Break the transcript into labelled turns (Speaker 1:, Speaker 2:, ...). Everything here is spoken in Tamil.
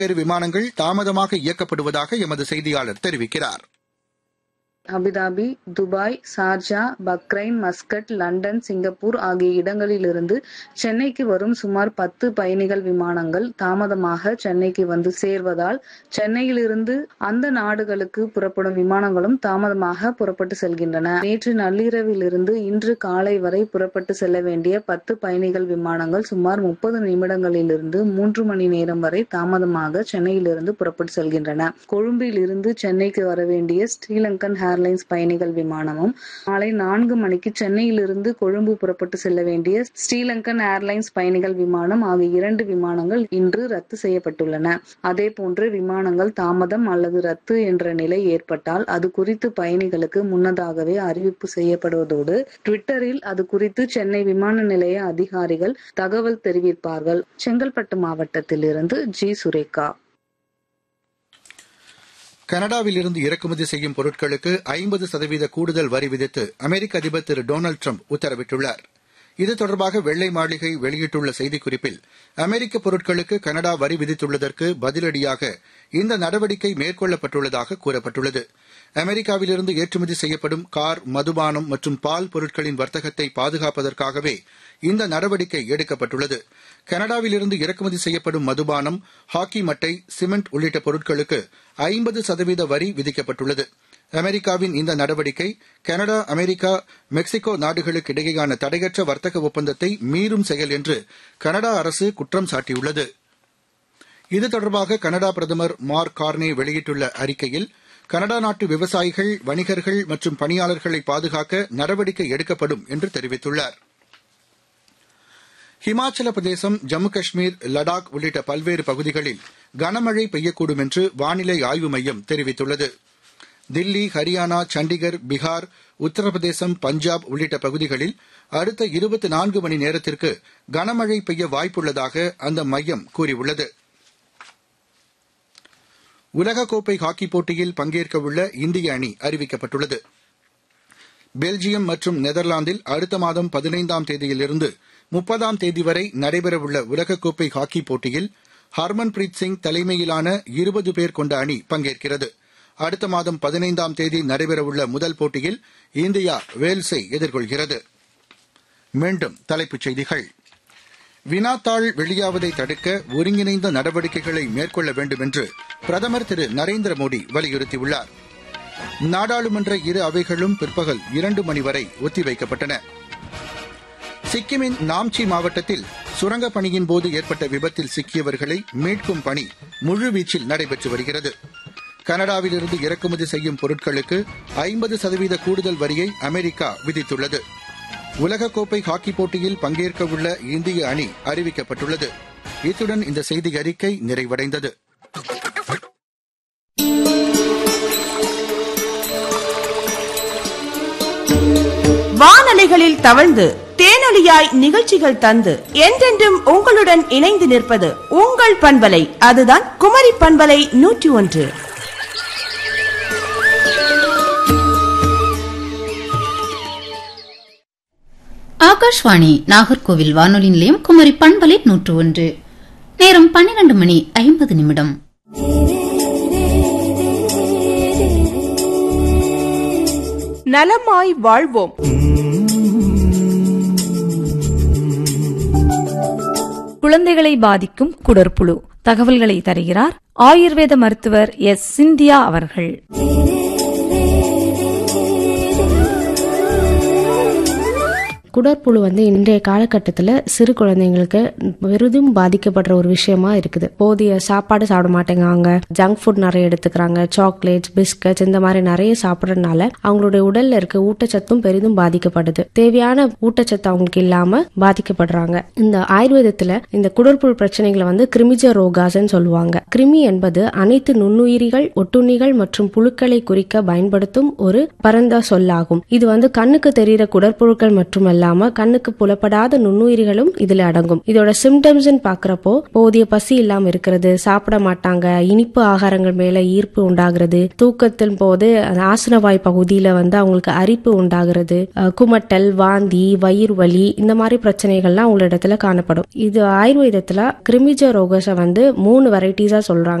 Speaker 1: பல்வேறு விமானங்கள் தாமதமாக இயக்கப்படுவதாக எமது செய்தியாளர் தெரிவிக்கிறார்
Speaker 2: Abu Dhabi Dubai Sharjah Bahrain Muscat London Singapore ஆகிய இடங்களிலிருந்து சென்னைக்கு வரும் சுமார் பத்து பயணிகள் விமானங்கள் தாமதமாக சென்னைக்கு வந்து சேர்வதால் சென்னையிலிருந்து அந்த நாடுகளுக்கு புறப்படும் விமானங்களும் தாமதமாக புறப்பட்டு செல்கின்றன நேற்று நள்ளிரவிலிருந்து இன்று காலை வரை புறப்பட்டு செல்ல வேண்டிய பத்து பயணிகள் விமானங்கள் சுமார் முப்பது நிமிடங்களிலிருந்து மூன்று மணி நேரம் வரை தாமதமாக சென்னையிலிருந்து புறப்பட்டு செல்கின்றன கொழும்பில் இருந்து சென்னைக்கு வர வேண்டிய ஸ்ரீலங்கன் ஏர்லைன்ஸ் பயணிகள் விமானமும் மாலை நான்கு மணிக்கு சென்னையிலிருந்து கொழும்பு புறப்பட்டு செல்ல வேண்டிய ஸ்ரீலங்கன் ஏர்லைன்ஸ் பயணிகள் விமானம் ஆகிய இரண்டு விமானங்கள் இன்று ரத்து செய்யப்பட்டுள்ளன அதே போன்று விமானங்கள் தாமதம் அல்லது ரத்து என்ற நிலை ஏற்பட்டால் அது குறித்து பயணிகளுக்கு முன்னதாகவே அறிவிப்பு செய்யப்படுவதோடு ட்விட்டரில் அது குறித்து சென்னை விமான நிலைய அதிகாரிகள் தகவல் தெரிவிப்பார்கள் செங்கல்பட்டு மாவட்டத்திலிருந்து ஜி சுரேகா
Speaker 1: கனடாவிலிருந்து இறக்குமதி செய்யும் பொருட்களுக்கு ஐம்பது சதவீத கூடுதல் வரி விதித்து அமெரிக்க அதிபர் திரு டொனால்டு ட்ரம்ப் உத்தரவிட்டுள்ளார் இது தொடர்பாக வெள்ளை மாளிகை வெளியிட்டுள்ள செய்திக்குறிப்பில் அமெரிக்க பொருட்களுக்கு கனடா வரி விதித்துள்ளதற்கு பதிலடியாக இந்த நடவடிக்கை மேற்கொள்ளப்பட்டுள்ளதாக கூறப்பட்டுள்ளது அமெரிக்காவிலிருந்து ஏற்றுமதி செய்யப்படும் கார் மதுபானம் மற்றும் பால் பொருட்களின் வர்த்தகத்தை பாதுகாப்பதற்காகவே இந்த நடவடிக்கை எடுக்கப்பட்டுள்ளது கனடாவிலிருந்து இறக்குமதி செய்யப்படும் மதுபானம் ஹாக்கி மட்டை சிமெண்ட் உள்ளிட்ட பொருட்களுக்கு ஐம்பது சதவீத வரி விதிக்கப்பட்டுள்ளது அமெரிக்காவின் இந்த நடவடிக்கை கனடா அமெரிக்கா மெக்சிகோ நாடுகளுக்கு இடையேயான தடையற்ற வர்த்தக ஒப்பந்தத்தை மீறும் செயல் என்று கனடா அரசு குற்றம் சாட்டியுள்ளது இது தொடர்பாக கனடா பிரதமர் மார்க் கார்னே வெளியிட்டுள்ள அறிக்கையில் கனடா நாட்டு விவசாயிகள் வணிகர்கள் மற்றும் பணியாளர்களை பாதுகாக்க நடவடிக்கை எடுக்கப்படும் என்று தெரிவித்துள்ளார் ஹிமாச்சல பிரதேசம் ஜம்மு காஷ்மீர் லடாக் உள்ளிட்ட பல்வேறு பகுதிகளில் கனமழை பெய்யக்கூடும் என்று வானிலை ஆய்வு மையம் தெரிவித்துள்ளது தில்லி ஹரியானா சண்டிகர் பீகார் உத்தரப்பிரதேசம் பஞ்சாப் உள்ளிட்ட பகுதிகளில் அடுத்த இருபத்தி நான்கு மணி நேரத்திற்கு கனமழை பெய்ய வாய்ப்புள்ளதாக அந்த மையம் கூறியுள்ளது உலகக்கோப்பை ஹாக்கி போட்டியில் பங்கேற்கவுள்ள இந்திய அணி அறிவிக்கப்பட்டுள்ளது பெல்ஜியம் மற்றும் நெதர்லாந்தில் அடுத்த மாதம் பதினைந்தாம் தேதியிலிருந்து முப்பதாம் தேதி வரை நடைபெறவுள்ள உலகக்கோப்பை ஹாக்கி போட்டியில் ஹர்மன்பிரீத் சிங் தலைமையிலான இருபது பேர் கொண்ட அணி பங்கேற்கிறது அடுத்த மாதம் பதினைந்தாம் தேதி நடைபெறவுள்ள முதல் போட்டியில் இந்தியா வேல்ஸை எதிர்கொள்கிறது மீண்டும் தலைப்புச் செய்திகள் வினாத்தாள் வெளியாவதை தடுக்க ஒருங்கிணைந்த நடவடிக்கைகளை மேற்கொள்ள வேண்டும் என்று பிரதமர் திரு நரேந்திர மோடி வலியுறுத்தியுள்ளார் நாடாளுமன்ற இரு அவைகளும் பிற்பகல் இரண்டு மணி வரை ஒத்திவைக்கப்பட்டன சிக்கிமின் நாம்ச்சி மாவட்டத்தில் சுரங்கப் பணியின் போது ஏற்பட்ட விபத்தில் சிக்கியவர்களை மீட்கும் பணி முழுவீச்சில் நடைபெற்று வருகிறது கனடாவிலிருந்து இறக்குமதி செய்யும் பொருட்களுக்கு ஐம்பது சதவீத கூடுதல் வரியை அமெரிக்கா விதித்துள்ளது உலகக்கோப்பை ஹாக்கி போட்டியில் பங்கேற்கவுள்ள இந்திய அணி அறிவிக்கப்பட்டுள்ளது இத்துடன் இந்த செய்தி அறிக்கை நிறைவடைந்தது
Speaker 3: வானலைகளில் தவழ்ந்து தேனொலியாய் நிகழ்ச்சிகள் தந்து என்றென்றும் உங்களுடன் இணைந்து நிற்பது உங்கள் பண்பலை அதுதான் குமரி பண்பலை நூற்றி ஒன்று
Speaker 4: ஆகாஷ்வாணி நாகர்கோவில் வானொலி நிலையம் குமரி பண்பலை நூற்று ஒன்று நேரம் பன்னிரண்டு மணி ஐம்பது நிமிடம்
Speaker 3: நலமாய் வாழ்வோம்
Speaker 5: குழந்தைகளை பாதிக்கும் குடற்புழு தகவல்களை தருகிறார் ஆயுர்வேத மருத்துவர் எஸ் சிந்தியா அவர்கள்
Speaker 6: குடற்புழு வந்து இன்றைய காலகட்டத்தில் சிறு குழந்தைங்களுக்கு பெரிதும் பாதிக்கப்படுற ஒரு விஷயமா இருக்குது போதிய சாப்பாடு சாப்பிட மாட்டேங்கிறாங்க ஜங்க் ஃபுட் நிறைய எடுத்துக்கிறாங்க சாக்லேட்ஸ் பிஸ்கட்ஸ் இந்த மாதிரி நிறைய சாப்பிட்றதுனால அவங்களுடைய உடல்ல இருக்க ஊட்டச்சத்தும் பெரிதும் பாதிக்கப்படுது தேவையான ஊட்டச்சத்து அவங்களுக்கு இல்லாம பாதிக்கப்படுறாங்க இந்த ஆயுர்வேதத்துல இந்த குடற்புழு பிரச்சனைகளை வந்து கிருமிஜ ரோகாஸ்ன்னு சொல்லுவாங்க கிருமி என்பது அனைத்து நுண்ணுயிரிகள் ஒட்டுண்ணிகள் மற்றும் புழுக்களை குறிக்க பயன்படுத்தும் ஒரு பரந்த சொல்லாகும் இது வந்து கண்ணுக்கு தெரிகிற குடற்புழுக்கள் மட்டுமல்ல இல்லாம கண்ணுக்கு புலப்படாத நுண்ணுயிரிகளும் இதுல அடங்கும் இதோட சிம்டம்ஸ் பாக்குறப்போ போதிய பசி இல்லாம இருக்கிறது சாப்பிட மாட்டாங்க இனிப்பு ஆகாரங்கள் மேல ஈர்ப்பு உண்டாகிறது தூக்கத்தின் போது அந்த ஆசனவாய் பகுதியில வந்து அவங்களுக்கு அரிப்பு உண்டாகிறது அஹ், குமட்டல் வாந்தி வயிறு வலி இந்த மாதிரி பிரச்சனைகள்லாம் அவங்கள இடத்துல காணப்படும் இது ஆயுர்வேதத்துல கிருமிஜ ரோகஸை வந்து மூணு வெரைட்டிஸா சொல்றாங்க